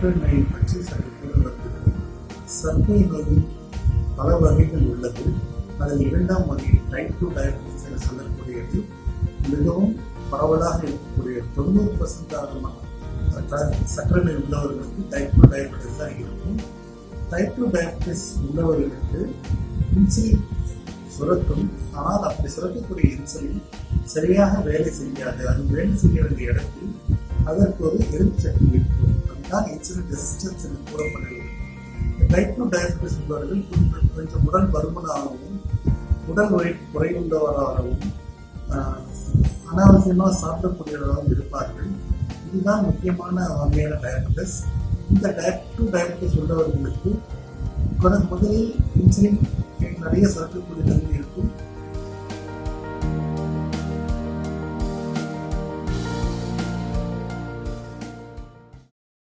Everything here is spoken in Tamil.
சர்க்கரை நோயை பற்றி சற்று கூறுவதற்கு சர்க்கரை நோயின் பல வகைகள் உள்ளது அதில் இரண்டாம் வகை டைப் டூ டயபிட்டிஸ் என சொல்லக்கூடியது மிகவும் பரவலாக இருக்கக்கூடிய தொண்ணூறு பர்சன்ட் ஆகுமான சர்க்கரை நோய் உள்ளவர்களுக்கு டைப் டூ டயபிட்டிஸ் தான் இருக்கும் டைப் டூ டயபிட்டிஸ் உள்ளவர்களுக்கு இன்சுலின் சுரக்கும் ஆனால் அப்படி சுரக்கக்கூடிய இன்சுலின் சரியாக வேலை செய்யாது அது வேலை செய்ய வேண்டிய இடத்தில் அதற்கு ஒரு எதிர்ப்பு சக்தி இருக்கும் அதுதான் இன்சுலின் ரெசிஸ்டன்ஸ் என்று கூறப்படுகிறது டைப் டூ டயபிட்டிஸ் உள்ளவர்கள் கொஞ்சம் கொஞ்சம் உடல் பருமனாகவும் உடல் வெயிட் குறைவுள்ளவராகவும் ஆஹ், அனாவசியமாக சாப்பிடக்கூடியவராகவும் இருப்பார்கள் இதுதான் முக்கியமான வகையான டயபிட்டிஸ் இந்த டைப் டூ டயபிட்டிஸ் உள்ளவர்களுக்கு குறை- முதலில் இன்சுலின் நிறைய சுரக்கக்கூடிய தன்மை